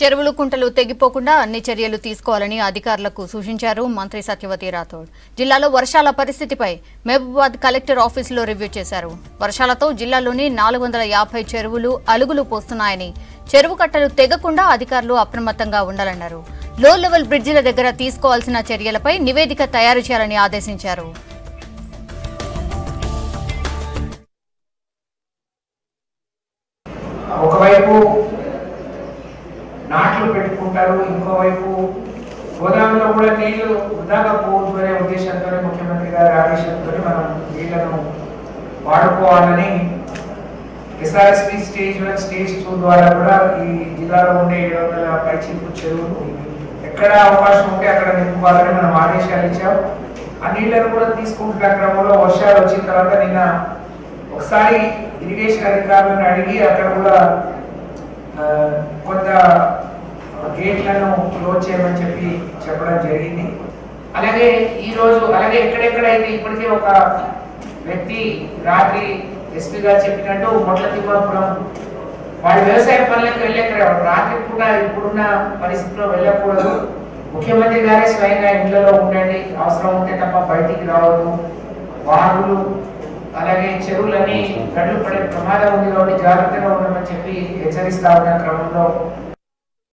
చెరువులు కుంటలు తెగిపోకుండా అన్ని చర్యలు తీసుకోవాలని అధికారులకు సూచించారు మంత్రి సత్యవతి రాథోడ్ జిల్లాలో వర్షాల పరిస్థితిపై మహబూబాద్ కలెక్టర్ ఆఫీసులో రివ్యూ చేశారు వర్షాలతో జిల్లాలోని నాలుగు వందల యాభై చెరువులు అలుగులు పోస్తున్నాయని చెరువు కట్టలు తెగకుండా అధికారులు అప్రమత్తంగా ఉండాలన్నారు లో లెవెల్ బ్రిడ్జిల దగ్గర తీసుకోవాల్సిన చర్యలపై నివేదిక తయారు చేయాలని ఆదేశించారు ఒకవైపు నాట్లు పెట్టుకుంటారు ఇంకోవైపు గోదాములో కూడా నీళ్లు వృధాగా పోవద్దు అనే ఉద్దేశంతో ముఖ్యమంత్రి గారి ఆదేశంతో మనం నీళ్లను వాడుకోవాలని SRSP stage one stage two ద్వారా కూడా ఈ జిల్లాలో ఉండే ఏడు వందల పైచిప్పు చెరువులు ఎక్కడ అవకాశం ఉంటే అక్కడ నింపుకోవాలని మనం ఆదేశాలు ఇచ్చాం ఆ నీళ్లను కూడా తీసుకుంటున్న క్రమంలో వర్షాలు వచ్చిన తర్వాత నిన్న ఒకసారి ఇరిగేషన్ అధికారులను అడిగి అక్కడ కూడా ఆ, కొంత గేట్లను క్లోజ్ చేయమని చెప్పి చెప్పడం జరిగింది అలాగే ఈ రోజు అలాగే ఎక్కడెక్కడైతే ఇప్పటికే ఒక వ్యక్తి రాత్రి ఎస్పీ గారు చెప్పినట్టు మొట్ల తిమ్మాపురం వాడి వ్యవసాయ పనులకు వెళ్ళక్కడ రాత్రి పూట ఇప్పుడున్న పరిస్థితిలో వెళ్ళకూడదు ముఖ్యమంత్రి గారే స్వయంగా ఇంట్లో ఉండండి అవసరం ఉంటే తప్ప బయటికి రావద్దు వాగులు అలాగే చెరువులన్నీ గడ్లు పడే ప్రమాదం ఉంది కాబట్టి జాగ్రత్తగా ఉండమని చెప్పి హెచ్చరిస్తా ఉన్న క్రమంలో